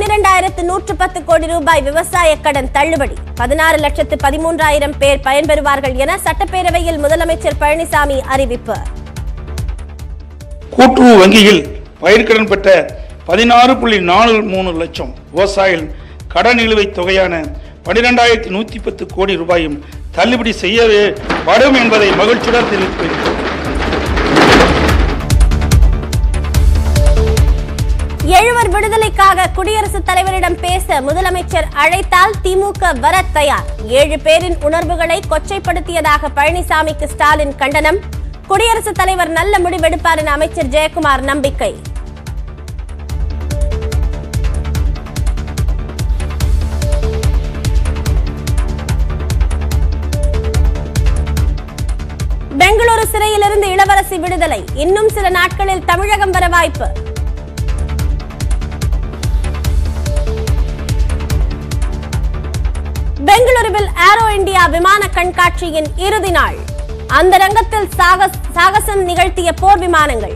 பன்னிரண்டாயிரத்து நூற்று பத்து கோடி ரூபாய் விவசாய கடன் தள்ளுபடி பதினாறு லட்சத்து பதிமூன்றாயிரம் பேர் பயன்பெறுவார்கள் என சட்டப்பேரவையில் முதலமைச்சர் பழனிசாமி அறிவிப்பு கூட்டுறவு வங்கியில் பயிர்க்கடன் பெற்ற பதினாறு புள்ளி நாலு மூணு லட்சம் விவசாயிகள் கடன் நிலுவைத் தொகையான பன்னிரெண்டாயிரத்தி நூற்றி பத்து கோடி ரூபாயும் தள்ளுபடி செய்யவே படும் என்பதை மகிழ்ச்சியுடன் தெரிவிக்கிறேன் எழுவர் விடுதலைக்காக குடியரசுத் தலைவரிடம் பேச முதலமைச்சர் அழைத்தால் திமுக வர தயார் ஏழு பேரின் உணர்வுகளை கொச்சைப்படுத்தியதாக பழனிசாமிக்கு ஸ்டாலின் கண்டனம் குடியரசுத் தலைவர் நல்ல முடிவெடுப்பார் என அமைச்சர் ஜெயக்குமார் நம்பிக்கை பெங்களூரு சிறையிலிருந்து இளவரசி விடுதலை இன்னும் சில நாட்களில் தமிழகம் வர வாய்ப்பு பெங்களூருவில் ஏரோ இந்தியா விமான கண்காட்சியின் இறுதி நாள் அந்த ரங்கத்தில் சாகஸ் சாகசம் நிகழ்த்திய போர் விமானங்கள்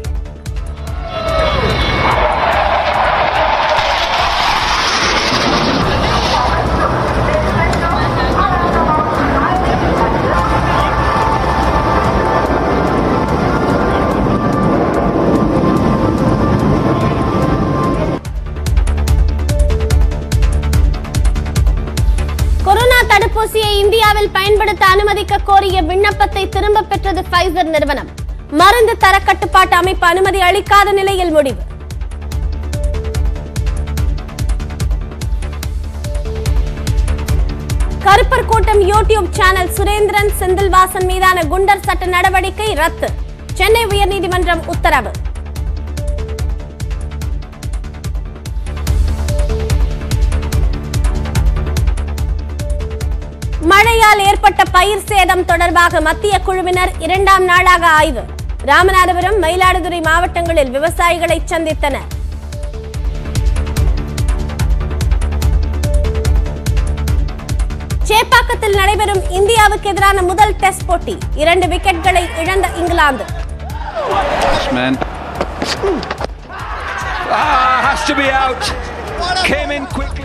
கொரோனா தடுப்பூசியை இந்தியாவில் பயன்படுத்த அனுமதிக்க கோரிய விண்ணப்பத்தை திரும்ப பெற்றது பைசர் நிறுவனம் மருந்து தர கட்டுப்பாட்டு அமைப்பு அனுமதி அளிக்காத நிலையில் முடிவு கருப்பர் கூட்டம் யூடியூப் சேனல் சுரேந்திரன் செந்தில்வாசன் மீதான குண்டர் சட்ட நடவடிக்கை ரத்து சென்னை உயர்நீதிமன்றம் உத்தரவு மழையால் ஏற்பட்ட பயிர் சேதம் தொடர்பாக மத்திய குழுவினர் இரண்டாம் நாளாக ஆய்வு ராமநாதபுரம் மயிலாடுதுறை மாவட்டங்களில் விவசாயிகளை சந்தித்தனர் சேப்பாக்கத்தில் நடைபெறும் இந்தியாவுக்கு எதிரான முதல் டெஸ்ட் போட்டி இரண்டு விக்கெட்களை இழந்த England man. Ah, has to be out. Came in quickly.